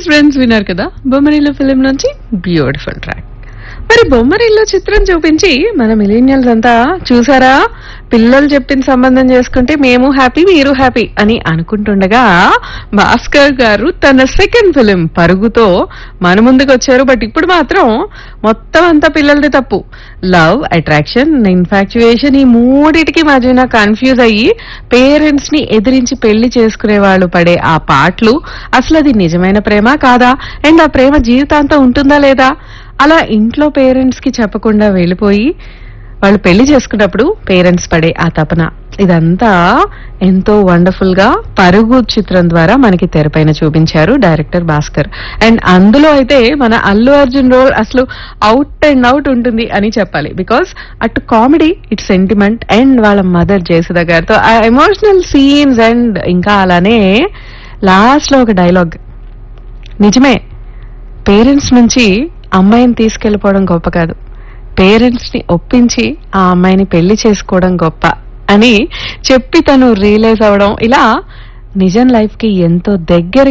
yes friends విన్నారు కదా Bommarillu film నుంచి బ్యూటిఫుల్ ట్రాక్ మరి బొమ్మరిల్లు చిత్రం చూపించి మన మిలీనియల్స్ అంతా చూసారా పిల్లలు చెప్పిన సంబంధం చేసుకుంటే మేము హ్యాపీ మీరు హ్యాపీ అని అనుకుంటుండగా భాస్కర్ గారు తన సెకండ్ ఫిలిం పరుగుతో మన ముందుకు వచ్చారు బట్ ఇప్పుడు మాత్రం మొత్తం అంతా పిల్లలది తప్పు లవ్ అట్రాక్షన్ ఇన్ఫాక్చుయేషన్ ఈ మూడిటికి మధ్యన కన్ఫ్యూజ్ అయ్యి పేరెంట్స్ ని ఎదిరించి పెళ్లి చేసుకునే వాళ్ళు పడే ఆ పాటలు అసలు అది నిజమైన ప్రేమ కాదా అండ్ ఆ ప్రేమ జీవితాంతం ఉంటుందా లేదా అలా ఇంట్లో పేరెంట్స్ కి చెప్పకుండా వెళ్ళిపోయి వాళ్ళు పెళ్లి చేసుకున్నప్పుడు పేరెంట్స్ పడే ఆ తపన ఇదంతా ఎంతో వండర్ఫుల్ గా పరుగు చిత్రం ద్వారా మనకి తెరపైన చూపించారు డైరెక్టర్ భాస్కర్ అండ్ అందులో అయితే మన అల్లు అర్జున్ రోల్ అసలు అవుట్ అండ్ అవుట్ ఉంటుంది అని చెప్పాలి బికాస్ అటు కామెడీ ఇటు సెంటిమెంట్ అండ్ వాళ్ళ మదర్ జయసుధ గారితో ఆ ఎమోషనల్ సీన్స్ అండ్ ఇంకా అలానే లాస్ట్ లో ఒక డైలాగ్ నిజమే పేరెంట్స్ నుంచి అమ్మాయిని తీసుకెళ్లిపోవడం గొప్ప కాదు పేరెంట్స్ ని ఒప్పించి ఆ అమ్మాయిని పెళ్లి చేసుకోవడం గొప్ప అని చెప్పి తను రియలైజ్ అవడం ఇలా నిజం లైఫ్ కి ఎంతో దగ్గర